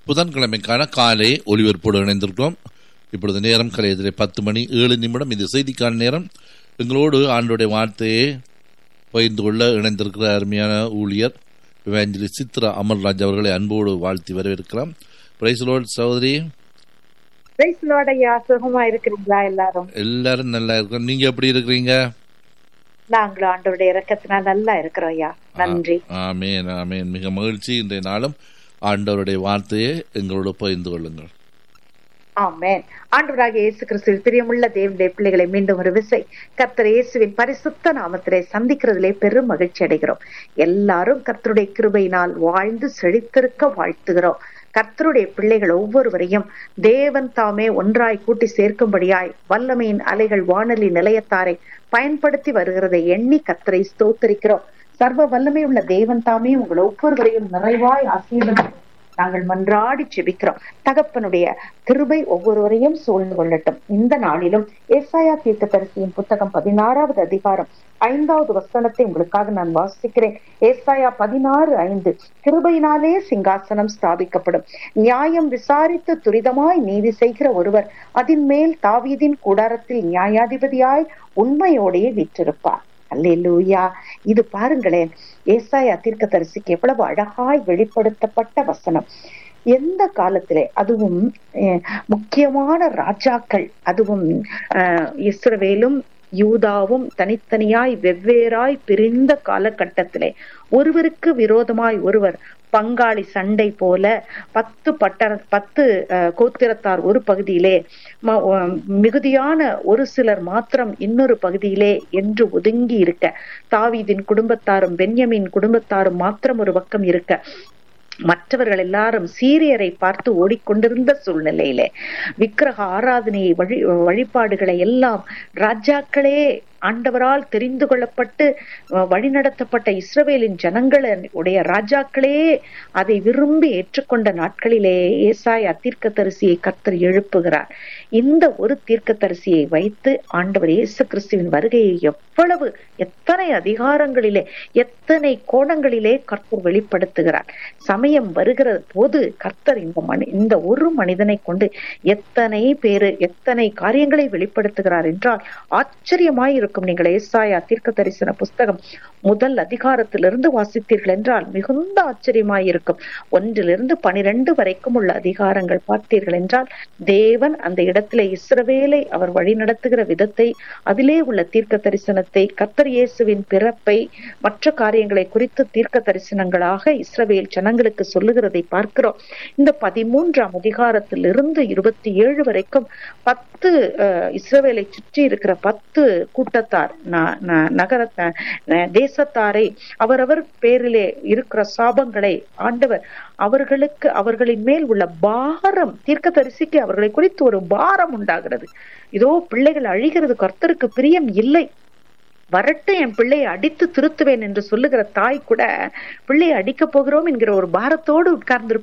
புதன்கிழமைக்கான காலை ஒளிபரப்போடு இணைந்திருக்கிறோம் இப்பொழுது நேரம் கலையதிலே பத்து மணி ஏழு நிமிடம் இது செய்திக்கான நேரம் எங்களோடு ஆண்டுடைய வார்த்தையை பகிர்ந்து கொள்ள இணைந்திருக்கிற அருமையான ஊழியர் இவாஞ்சலி சித்ரா அமர்ராஜ் அவர்களை அன்போடு வாழ்த்தி வரவேற்கிறோம் பிரைஸ்லோட் சகோதரி பிரைஸ் லார்ட் ஐயா சுகமா இருக்கிறீங்களா எல்லாரும் எல்லாரும் நல்லா இருக்கோம் நீங்க எப்படி இருக்கிறீங்க நாங்களும் ஆண்டவருடைய இறக்கத்தினால் நல்லா இருக்கிறோம் ஐயா நன்றி ஆமேன் ஆமேன் மிக மகிழ்ச்சி இன்றைய நாளும் ஆண்டவருடைய வார்த்தையை எங்களோடு பகிர்ந்து கொள்ளுங்கள் ஆமென் ஆண்டவராக இயேசு கிறிஸ்துவில் பிரியமுள்ள தேவனுடைய பிள்ளைகளை மீண்டும் ஒரு விசை கர்த்தர் இயேசுவின் பரிசுத்த நாமத்திலே சந்திக்கிறதிலே பெரும் மகிழ்ச்சி அடைகிறோம் எல்லாரும் கர்த்தருடைய கிருபையினால் வாழ்ந்து செழித்திருக்க வாழ்த்துகிறோம் கர்த்தருடைய பிள்ளைகள் ஒவ்வொருவரையும் தேவன் தாமே ஒன்றாய் கூட்டி சேர்க்கும்படியாய் வல்லமையின் அலைகள் வானொலி நிலையத்தாரை பயன்படுத்தி வருகிறதை எண்ணி கர்த்தரை ஸ்தோத்தரிக்கிறோம் சர்வ வல்லமை உள்ள தேவன் தாமே உங்கள் ஒவ்வொருவரையும் நிறைவாய் ஆசீர்வதிக்கும் நாங்கள் மன்றாடி செபிக்கிறோம் தகப்பனுடைய கிருபை ஒவ்வொருவரையும் சூழ்ந்து கொள்ளட்டும் இந்த நாளிலும் ஏசாயா தீர்க்கதரிசியின் புத்தகம் பதினாறாவது அதிகாரம் ஐந்தாவது வசனத்தை உங்களுக்காக நான் வாசிக்கிறேன் ஏசாயா பதினாறு ஐந்து கிருபையினாலே சிங்காசனம் ஸ்தாபிக்கப்படும் நியாயம் விசாரித்து துரிதமாய் நீதி செய்கிற ஒருவர் அதன் மேல் தாவீதின் கூடாரத்தில் நியாயாதிபதியாய் உண்மையோடையே வீற்றிருப்பார் அல்லேலூயா இது பாருங்களேன் ஏசாயா தீர்க்கதரிசிக்கு எவ்வளவு அழகாய் வெளிப்படுத்தப்பட்ட வசனம் எந்த காலத்திலே அதுவும் முக்கியமான ராஜாக்கள் அதுவும் இஸ்ரவேலும் யூதாவும் தனித்தனியாய் வெவ்வேறாய் பிரிந்த காலகட்டத்திலே ஒருவருக்கு விரோதமாய் ஒருவர் பங்காளி சண்டை போல பத்து பட்டர பத்து கோத்திரத்தார் ஒரு பகுதியிலே மிகுதியான ஒரு சிலர் மாத்திரம் இன்னொரு பகுதியிலே என்று ஒதுங்கி இருக்க தாவீதின் குடும்பத்தாரும் பென்யமின் குடும்பத்தாரும் மாத்திரம் ஒரு பக்கம் இருக்க மற்றவர்கள் எல்லாரும் சீரியரை பார்த்து ஓடிக்கொண்டிருந்த சூழ்நிலையிலே விக்கிரக ஆராதனையை வழி வழிபாடுகளை எல்லாம் ராஜாக்களே ஆண்டவரால் தெரிந்து கொள்ளப்பட்டு வழிநடத்தப்பட்ட இஸ்ரவேலின் ஜனங்களுடைய ராஜாக்களே அதை விரும்பி ஏற்றுக்கொண்ட நாட்களிலே ஏசாய் தீர்க்க தரிசியை கர்த்தர் எழுப்புகிறார் இந்த ஒரு தீர்க்க தரிசியை வைத்து ஆண்டவர் இயேசு கிறிஸ்துவின் வருகையை எவ்வளவு எத்தனை அதிகாரங்களிலே எத்தனை கோணங்களிலே கர்த்தர் வெளிப்படுத்துகிறார் சமயம் வருகிற போது கர்த்தர் இந்த மனி இந்த ஒரு மனிதனை கொண்டு எத்தனை பேரு எத்தனை காரியங்களை வெளிப்படுத்துகிறார் என்றால் ஆச்சரியமாய் இருக்கும் நீங்கள் ஏசாயா தீர்க்க தரிசன புஸ்தகம் முதல் அதிகாரத்திலிருந்து வாசித்தீர்கள் என்றால் மிகுந்த ஆச்சரியமாய் இருக்கும் ஒன்றிலிருந்து பனிரெண்டு வரைக்கும் உள்ள அதிகாரங்கள் பார்த்தீர்கள் என்றால் தேவன் அந்த இடத்திலே இஸ்ரவேலை அவர் வழி நடத்துகிற விதத்தை அதிலே உள்ள தீர்க்க தரிசனத்தை கத்தர் இயேசுவின் பிறப்பை மற்ற காரியங்களை குறித்து தீர்க்க தரிசனங்களாக இஸ்ரவேல் ஜனங்களுக்கு சொல்லுகிறதை பார்க்கிறோம் இந்த பதிமூன்றாம் அதிகாரத்திலிருந்து இருபத்தி ஏழு வரைக்கும் பத்து இஸ்ரவேலை சுற்றி இருக்கிற பத்து கூட்டத்தார் நகர தேசத்தாரை அவரவர் பேரிலே இருக்கிற சாபங்களை ஆண்டவர் அவர்களுக்கு அவர்களின் மேல் உள்ள பாரம் தீர்க்க தரிசிக்கு அவர்களை குறித்து ஒரு பாரம் உண்டாகிறது இதோ பிள்ளைகள் அழிகிறது கர்த்தருக்கு பிரியம் இல்லை வரட்டு என் பிள்ளையை அடித்து திருத்துவேன் என்று சொல்லுகிற தாய் கூட பிள்ளையை அடிக்க போகிறோம் என்கிற ஒரு பாரத்தோடு உட்கார்ந்து